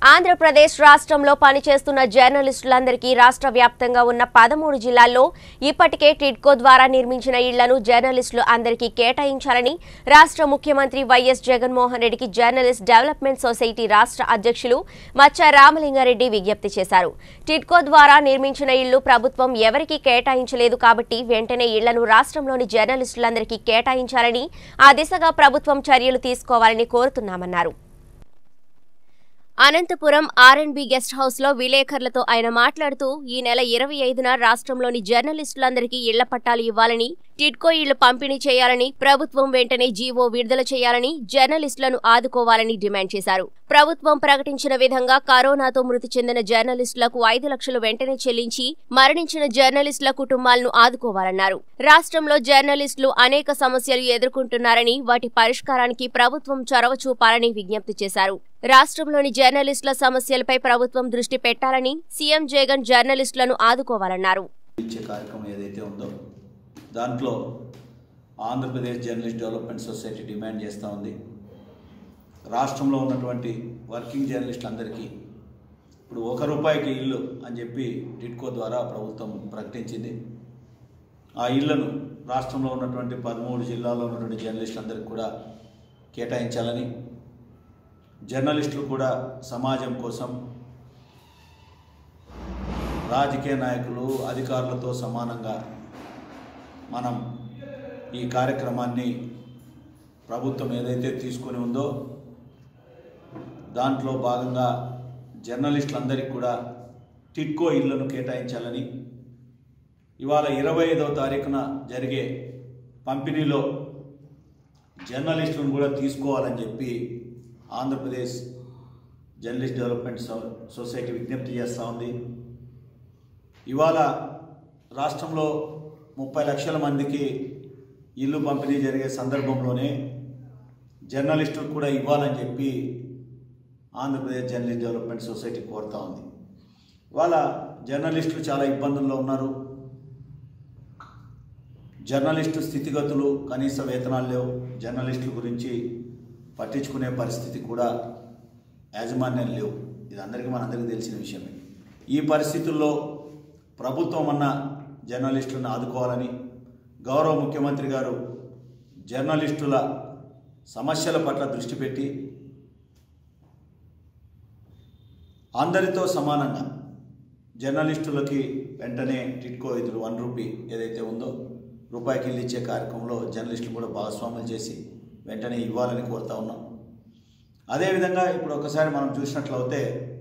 ఆంధ్రప్రదేశ్ రాష్ట్రంలో పనిచేస్తున్న జర్నలిస్టులందరికీ రాష్ట్ర వ్యాప్తంగా ఉన్న పదమూడు జిల్లాల్లో ఇప్పటికే టిడ్కో ద్వారా నిర్మించిన ఇళ్లను జర్నలిస్టులు అందరికీ కేటాయించాలని రాష్ట్ర ముఖ్యమంత్రి వైఎస్ జగన్మోహన్ రెడ్డికి జర్నలిస్ట్ డెవలప్మెంట్ సొసైటీ రాష్ట్ర అధ్యక్షులు మచ్చ రామలింగారెడ్డి విజ్ఞప్తి చేశారు టిడ్కో ద్వారా నిర్మించిన ఇళ్లు ప్రభుత్వం ఎవరికీ కేటాయించలేదు కాబట్టి వెంటనే ఇళ్లను రాష్ట్రంలోని జర్నలిస్టులందరికీ కేటాయించాలని ఆ దిశగా ప్రభుత్వం చర్యలు తీసుకోవాలని కోరుతున్నామన్నారు అనంతపురం ఆర్ఎండ్బి గెస్ట్ హౌస్ లో విలేకరులతో ఆయన మాట్లాడుతూ ఈ నెల ఇరవై ఐదున రాష్ట్రంలోని జర్నలిస్టులందరికీ ఇళ్ల పట్టాలు ఇవ్వాలని టిడ్కో ఇళ్లు పంపిణీ చేయాలని ప్రభుత్వం వెంటనే జీవో విడుదల చేయాలని జర్నలిస్టులను ఆదుకోవాలని డిమాండ్ చేశారు ప్రభుత్వం ప్రకటించిన విధంగా కరోనాతో మృతి చెందిన జర్నలిస్టులకు ఐదు లక్షలు వెంటనే చెల్లించి మరణించిన జర్నలిస్టుల కుటుంబాలను ఆదుకోవాలన్నారు రాష్ట్రంలో జర్నలిస్టులు అనేక సమస్యలు ఎదుర్కొంటున్నారని వాటి పరిష్కారానికి ప్రభుత్వం చొరవ చూపాలని విజ్ఞప్తి చేశారు రాష్ట్రంలోని జర్నలిస్టుల సమస్యలపై ప్రభుత్వం దృష్టి పెట్టాలని సీఎం జగన్ జర్నలిస్టులను ఆదుకోవాలన్నారు ఇచ్చే కార్యక్రమం ఏదైతే ఉందో దాంట్లో Andhra Pradesh journalist development society demand చేస్తూ ఉంది రాష్ట్రంలో ఉన్నటువంటి వర్కింగ్ జర్నలిస్టులందరికీ ఇప్పుడు ఒక రూపాయికి ఇల్లు అని చెప్పి టిడ్కో ద్వారా ప్రభుత్వం ప్రకటించింది ఆ ఇళ్లను రాష్ట్రంలో ఉన్నటువంటి పదమూడు జిల్లాల్లో ఉన్నటువంటి జర్నలిస్టులందరికీ కూడా కేటాయించాలని జర్నలిస్టులు కూడా సమాజం కోసం రాజకీయ నాయకులు అధికారులతో సమానంగా మనం ఈ కార్యక్రమాన్ని ప్రభుత్వం ఏదైతే తీసుకొని ఉందో దాంట్లో భాగంగా జర్నలిస్టులందరికీ కూడా టిట్కో ఇళ్లను కేటాయించాలని ఇవాళ ఇరవై ఐదవ తారీఖున జరిగే పంపిణీలో జర్నలిస్టులను కూడా తీసుకోవాలని చెప్పి ఆంధ్రప్రదేశ్ జర్నలిస్ట్ డెవలప్మెంట్ సొ- సొసైటీ విజ్ఞప్తి చేస్తూ ఉంది ఇవాళ రాష్ట్రంలో ముప్పై లక్షల మందికి ఇల్లు పంపిణీ జరిగే సందర్భంలోనే జర్నలిస్టులకు కూడా ఇవ్వాలని చెప్పి ఆంధ్రప్రదేశ్ జర్నలిస్ట్ డెవలప్మెంట్ సొసైటీ కోరుతా ఉంది ఇవాళ జర్నలిస్టులు చాలా ఇబ్బందుల్లో ఉన్నారు జర్నలిస్టు స్థితిగతులు కనీస వేతనాలు లేవు జర్నలిస్టుల గురించి పట్టించుకునే పరిస్థితి కూడా యాజమాన్యం లేవు ఇది అందరికీ మనందరికీ తెలిసిన విషయమే ఈ పరిస్థితుల్లో ప్రభుత్వం అన్న జర్నలిస్టులను ఆదుకోవాలని గౌరవ ముఖ్యమంత్రి గారు జర్నలిస్టుల సమస్యల పట్ల దృష్టి పెట్టి అందరితో సమానంగా జర్నలిస్టులకి వెంటనే టిట్కో ఇతరు వన్ రూపీ ఏదైతే ఉందో రూపాయికి ఇల్లు ఇచ్చే కార్యక్రమంలో జర్నలిస్టులు కూడా భాగస్వాములు చేసి వెంటనే ఇవ్వాలని కోరుతా ఉన్నాం అదేవిధంగా ఇప్పుడు ఒకసారి మనం చూసినట్లయితే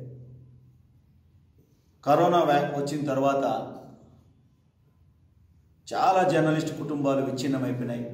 కరోనా వ్యా వచ్చిన తర్వాత చాలా జర్నలిస్ట్ కుటుంబాలు విచ్ఛిన్నమైపోయినాయి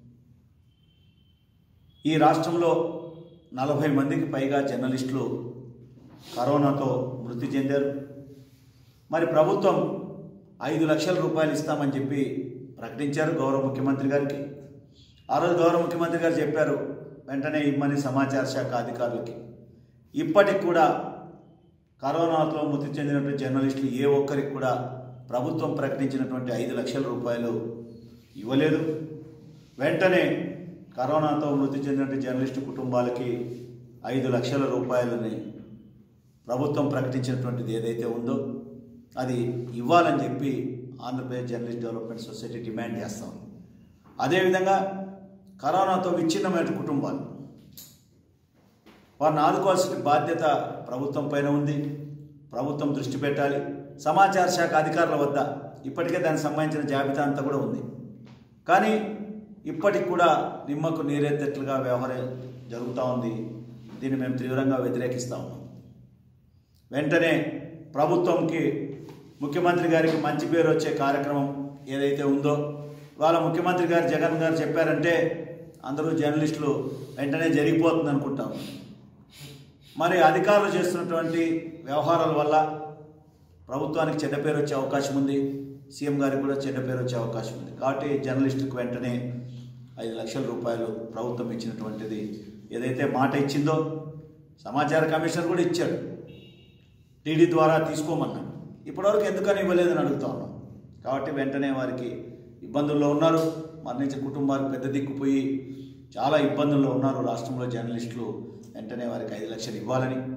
ఈ రాష్ట్రంలో నలభై మందికి పైగా జర్నలిస్టులు కరోనాతో మృతి చెందారు మరి ప్రభుత్వం ఐదు లక్షల రూపాయలు ఇస్తామని చెప్పి ప్రకటించారు గౌరవ ముఖ్యమంత్రి గారికి ఆ రోజు గౌరవ ముఖ్యమంత్రి గారు చెప్పారు వెంటనే ఇమ్మని సమాచార శాఖ అధికారులకి ఇప్పటికి కూడా కరోనాతో మృతి చెందినటువంటి జర్నలిస్టులు ఏ ఒక్కరికి కూడా ప్రభుత్వం ప్రకటించినటువంటి ఐదు లక్షల రూపాయలు ఇవ్వలేదు వెంటనే కరోనాతో మృతి చెందినటువంటి జర్నలిస్టు కుటుంబాలకి ఐదు లక్షల రూపాయలని ప్రభుత్వం ప్రకటించినటువంటిది ఏదైతే ఉందో అది ఇవ్వాలని చెప్పి Andhra Pradesh journalist development society demand చేస్తాం అదేవిధంగా కరోనాతో విచ్ఛిన్నమైన కుటుంబాలు వారిని ఆదుకోవాల్సిన బాధ్యత ప్రభుత్వం పైన ఉంది ప్రభుత్వం దృష్టి పెట్టాలి సమాచార శాఖ అధికారుల వద్ద ఇప్పటికే దానికి సంబంధించిన జాబితా అంతా కూడా ఉంది కానీ ఇప్పటికి కూడా నిమ్మకు నీరెత్తట్లుగా వ్యవహారం జరుగుతూ ఉంది దీన్ని మేము తీవ్రంగా వ్యతిరేకిస్తా ఉన్నాం వెంటనే ప్రభుత్వంకి ముఖ్యమంత్రి గారికి మంచి పేరు వచ్చే కార్యక్రమం ఏదైతే ఉందో వాళ్ళ ముఖ్యమంత్రి గారు జగన్ గారు చెప్పారంటే అందరూ జర్నలిస్టులు వెంటనే జరిగిపోతుంది అనుకుంటాం మరి అధికారులు చేస్తున్నటువంటి వ్యవహారాల వల్ల ప్రభుత్వానికి చెడ్డ పేరు వచ్చే అవకాశం ఉంది సీఎం గారికి కూడా చెడ్డ పేరు వచ్చే అవకాశం ఉంది కాబట్టి జర్నలిస్టుకు వెంటనే ఐదు లక్షల రూపాయలు ప్రభుత్వం ఇచ్చినటువంటిది ఏదైతే మాట ఇచ్చిందో సమాచార కమిషనర్ కూడా ఇచ్చాడు టీడీ ద్వారా తీసుకోమన్నాడు ఇప్పటివరకు ఎందుకని ఇవ్వలేదని అడుగుతా ఉన్నాం కాబట్టి వెంటనే వారికి ఇబ్బందుల్లో ఉన్నారు మరణించే కుటుంబాలు పెద్ద దిక్కుపోయి చాలా ఇబ్బందుల్లో ఉన్నారు రాష్ట్రంలో జర్నలిస్టులు వెంటనే వారికి ఐదు లక్షలు ఇవ్వాలని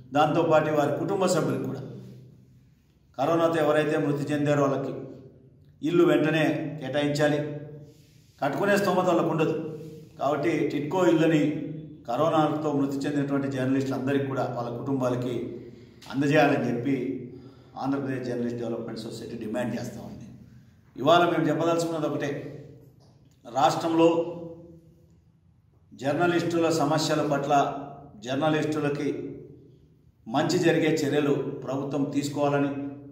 దాంతోపాటు వారి కుటుంబ సభ్యులకు కూడా కరోనాతో ఎవరైతే మృతి చెందారో వాళ్ళకి ఇల్లు వెంటనే కేటాయించాలి కట్టుకునే స్తోమత వాళ్ళకు ఉండదు కాబట్టి టిట్కో ఇల్లుని కరోనాతో మృతి చెందినటువంటి జర్నలిస్టులు అందరికీ కూడా వాళ్ళ కుటుంబాలకి అందజేయాలని చెప్పి Andhra Pradesh journalist development society demand చేస్తూ ఉంది ఇవాళ మేము చెప్పదలుచుకున్నది ఒకటే రాష్ట్రంలో జర్నలిస్టుల సమస్యల పట్ల జర్నలిస్టులకి మంచి జరిగే చర్యలు ప్రభుత్వం తీసుకోవాలని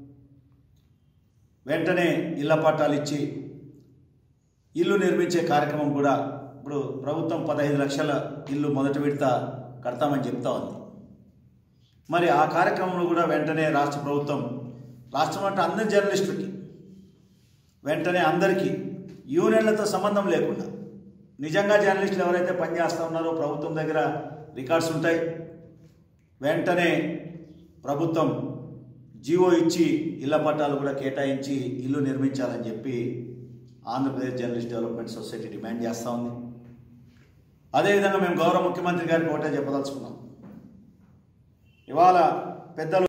వెంటనే ఇళ్ల పట్టాలు ఇచ్చి ఇల్లు నిర్మించే కార్యక్రమం కూడా ఇప్పుడు ప్రభుత్వం పదహైదు లక్షల ఇల్లు మొదటి విడత కడతామని చెప్తా ఉంది మరి ఆ కార్యక్రమంలో కూడా వెంటనే రాష్ట్ర ప్రభుత్వం రాష్ట్రం అంటే అందరి జర్నలిస్టులకి వెంటనే అందరికీ యూనియన్లతో సంబంధం లేకుండా నిజంగా జర్నలిస్టులు ఎవరైతే పనిచేస్తూ ఉన్నారో ప్రభుత్వం దగ్గర రికార్డ్స్ ఉంటాయి వెంటనే ప్రభుత్వం జీవో ఇచ్చి ఇళ్ల పట్టాలు కూడా కేటాయించి ఇల్లు నిర్మించాలని చెప్పి Andhra Pradesh journalist development society demand చేస్తూ ఉంది అదేవిధంగా మేము గౌరవ ముఖ్యమంత్రి గారికి ఒకటే చెప్పదలుచుకున్నాం ఇవాళ పెద్దలు